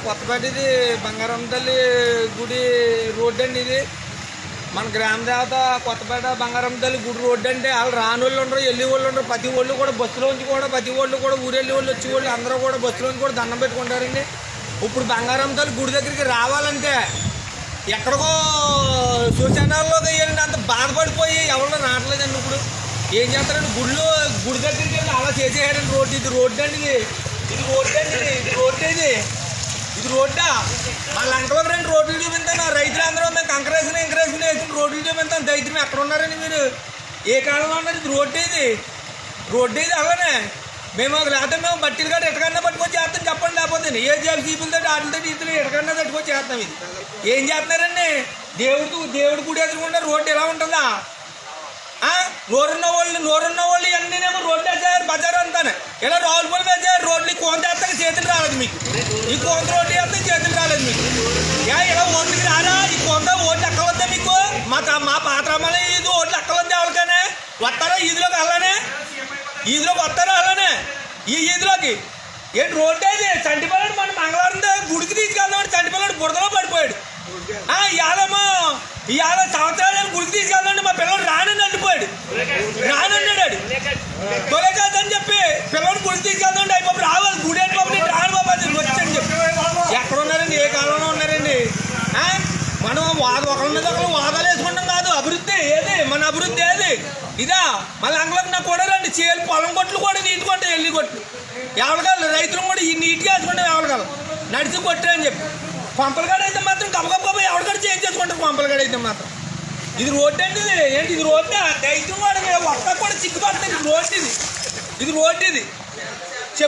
కొత్తపేట ఇది బంగారం తల్లి గుడి రోడ్డు అండి ఇది మన గ్రామ దేవత కొత్తపేట బంగారం తల్లి గుడి రోడ్డు అంటే వాళ్ళు రాని వాళ్ళు ఉండరు వెళ్ళి వాళ్ళు ఉండరు ప్రతి వాళ్ళు కూడా బస్సులోంచి కూడా ప్రతి వాళ్ళు కూడా ఊరెళ్ళి వాళ్ళు వచ్చి వాళ్ళు అందరూ కూడా బస్సులోంచి కూడా దండం పెట్టుకుంటారండి ఇప్పుడు బంగారం తల్లి గుడి దగ్గరికి రావాలంటే ఎక్కడికో శ్మశానాల్లోకి వెళ్ళండి అంత బాధపడిపోయి ఎవరు రావట్లేదండి ఇప్పుడు ఏం చేస్తారండి గుళ్ళు గుడి దగ్గరికి వెళ్ళి అలా చేసేయారండి రోడ్డు ఇది రోడ్డు అండి ఇది ఇది రోడ్డు అండి ఇది ఇది రోడ్డు ఇది ఇది రోడ్డా మా లంకలో రెండు రోడ్లు చూపించాను రైతులందరూ మేము కంకరేసిన ఇంకరేసిన వేసిన రోడ్లు చూపించాను దైత్యం ఎక్కడ ఉన్నారండి మీరు ఏ కాలంలో ఉన్నారు ఇది రోడ్డు ఇది రోడ్డు ఇది అలానే మేము ఒక లేకపోతే మేము బట్టీలు కాడ ఎటకన్నా పట్టుకొని చేస్తాం చెప్పండి లేకపోతే ఏ జేబు చీపులతో వాటితో ఇతను ఎటకన్నా తట్టుకొని చేస్తాం ఇది ఏం చేస్తున్నారండి దేవుడు దేవుడు గుడి ఎదురుకుండా రోడ్డు ఎలా ఉంటుందా ఆ? నోరున్న వాళ్ళు నోరున్న వాళ్ళు అన్నీనేమో రోడ్డు వేసారు బజార్ అంతానే ఇలా రావులపల్లి వేసారు రోడ్లు ఈ కోంత వేస్తాక చేతులు రాలేదు మీకు ఈ కోంత రోడ్డు వేస్తే చేతులు రాలేదు మీకు యా ఇలా ఓట్లకి రారా ఈ కోంత ఓట్లు ఎక్కవద్దా మీకు మా తా- మా పాత్రమని ఇది ఓట్లు ఎక్కవద్దా ఎవరికైనా వస్తారా ఈదిలోకి అలానే ఈదిలోకి వస్తారా అలానే ఈ ఈదిలోకి ఏంటి రోడ్డు అది చంటిపల్లాడు మన మంగళవారం దా- గుడికి తీసుకెళ్దాం చంటిపల్లాడు బురదలో పడిపోయాడు ఆ ఇవాళేమో ఇవాళ సంవత్సరాలు గుడికి తీసుకెళ్దాం మా పిల్లడు రానని అండిపోయాడు రానన్నాడు ఆడు. తొలే కాదని చెప్పి పిల్లడు గుడికి తీసుకెళ్దాం అయిపోయి రావాలి గుడి అంటే బాబు నేను రాను బాబు అది వచ్చని చెప్పి ఎక్కడ ఉన్నారండి ఏ కాలంలో ఉన్నారండి ఆ? మనం వాద ఒకరి మీద ఒకరు వాదాలు వేసుకుంటాం కాదు అభివృద్ధి ఏది మన అభివృద్ధి ఏది ఇదా మళ్ళీ అంగళం నాకు కూడా రండి చేలు పొలం కొట్లు కూడా నీటి కొట్టు ఎల్లి కొట్లు ఎవరికాలు రైతులు కూడా ఈ నీట్గా వేసుకుంటాం ఎవరికాలు నడిచి కొట్టారని చెప్పి పంపలగాడ అయితే మాత్రం గబగబ ఎవరికాడ చేంజ్ చేసుకుంటారు పంపలగాడ అయితే మాత్రం ఇది రోడ్డు అండి ఇది ఏంటి ఇది రోడ్డా దైత్యం కూడా ఒక్క కూడా సిగ్గుపడుతుంది ఇది రోడ్డు ఇది ఇది రోడ్డు ఇది